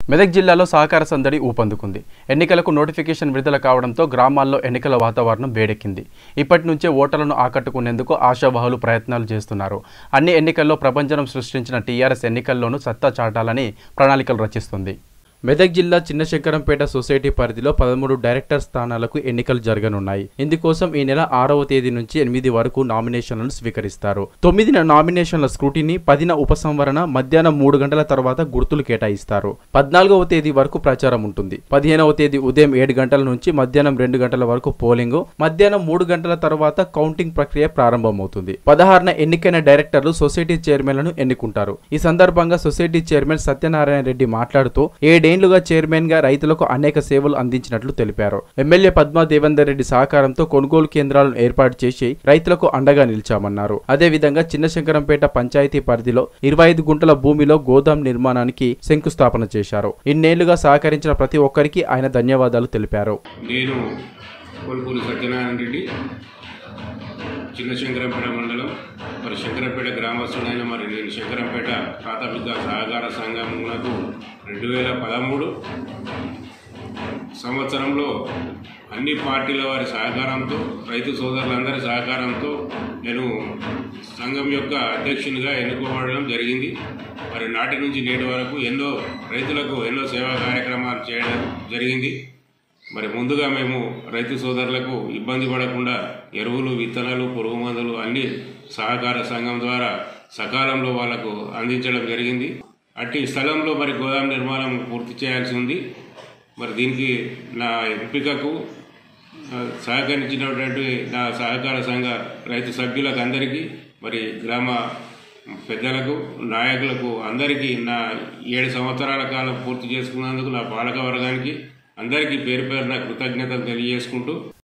మెదక్ జిల్లాలో సహకార సందడి ఊపందుకుంది ఎన్నికలకు నోటిఫికేషన్ విడుదల కావడంతో గ్రామాల్లో ఎన్నికల వాతావరణం వేడెక్కింది ఇప్పటి నుంచే ఓటర్లను ఆకట్టుకునేందుకు ఆశావాహులు ప్రయత్నాలు చేస్తున్నారు అన్ని ఎన్నికల్లో ప్రభంజనం సృష్టించిన టీఆర్ఎస్ ఎన్నికల్లోనూ సత్తా చాటాలని ప్రణాళికలు రచిస్తుంది మెదక్ జిల్లా చిన్నశంకరంపేట సొసైటీ పరిధిలో పదమూడు డైరెక్టర్ స్థానాలకు ఎన్నికలు జరగనున్నాయి ఇందుకోసం ఈ నెల ఆరవ తేదీ నుంచి ఎనిమిది వరకు నామినేషన్లను స్వీకరిస్తారు తొమ్మిదిన నామినేషన్ల స్క్రూటిని పదిన ఉపసంహరణ మధ్యాహ్నం మూడు గంటల తర్వాత గుర్తులు కేటాయిస్తారు పద్నాలుగవ తేదీ వరకు ప్రచారం ఉంటుంది పదిహేనవ తేదీ ఉదయం ఏడు గంటల నుంచి మధ్యాహ్నం రెండు గంటల వరకు పోలింగ్ మధ్యాహ్నం మూడు గంటల తర్వాత కౌంటింగ్ ప్రక్రియ ప్రారంభమవుతుంది పదహారున ఎన్నికైన డైరెక్టర్లు సొసైటీ చైర్మన్లను ఎన్నుకుంటారు ఈ సందర్భంగా సొసైటీ చైర్మన్ సత్యనారాయణ రెడ్డి మాట్లాడుతూ ఏడేండ్లుగా చైర్మన్ గా రైతులకు అనేక సేవలు అందించినట్లు తెలిపారు ఎమ్మెల్యే పద్మా దేవేందర్ రెడ్డి సహకారంతో కొనుగోలు కేంద్రాలను ఏర్పాటు చేసి రైతులకు అండగా నిలిచామన్నారు అదేవిధంగా చిన్నశంకరంపేట పంచాయతీ పరిధిలో ఇరవై ఐదు గుంటల భూమిలో గోదాం నిర్మాణానికి శంకుస్థాపన చేశారు ఇన్నేళ్లుగా సహకరించిన ప్రతి ఒక్కరికి ఆయన ధన్యవాదాలు తెలిపారు నేను కొలుపూరి సత్యనారాయణ రెడ్డి చిన్న శంకరంపేట మండలం మరి శంకరంపేట గ్రామస్తుడైన మరి నేను శంకరంపేట ప్రాథమిక సహకార సంఘమునకు రెండు వేల పదమూడు సంవత్సరంలో అన్ని పార్టీల వారి సహకారంతో రైతు సోదరులందరి సహకారంతో నేను సంఘం యొక్క అధ్యక్షునిగా ఎన్నుకోబడడం జరిగింది మరి నాటి నుంచి నేటి వరకు ఎన్నో రైతులకు ఎన్నో సేవా కార్యక్రమాలు చేయడం జరిగింది మరి ముందుగా మేము రైతు సోదరులకు ఇబ్బంది పడకుండా ఎరువులు విత్తనాలు పురుగు మందులు అన్ని సహకార సంఘం ద్వారా సకాలంలో వాళ్లకు అందించడం జరిగింది అట్టి స్థలంలో మరి గోదాం నిర్మాణం పూర్తి చేయాల్సి ఉంది మరి దీనికి నా ఎంపికకు ఆ, సహకరించినటువంటి నా సహకార సంఘ రైతు సభ్యులకు అందరికీ మరి గ్రామ పెద్దలకు నాయకులకు అందరికీ నా ఏడు సంవత్సరాల కాలం పూర్తి చేసుకున్నందుకు నా పాలక వర్గానికి అందరికీ పేరు పేరున కృతజ్ఞతలు తెలియజేసుకుంటూ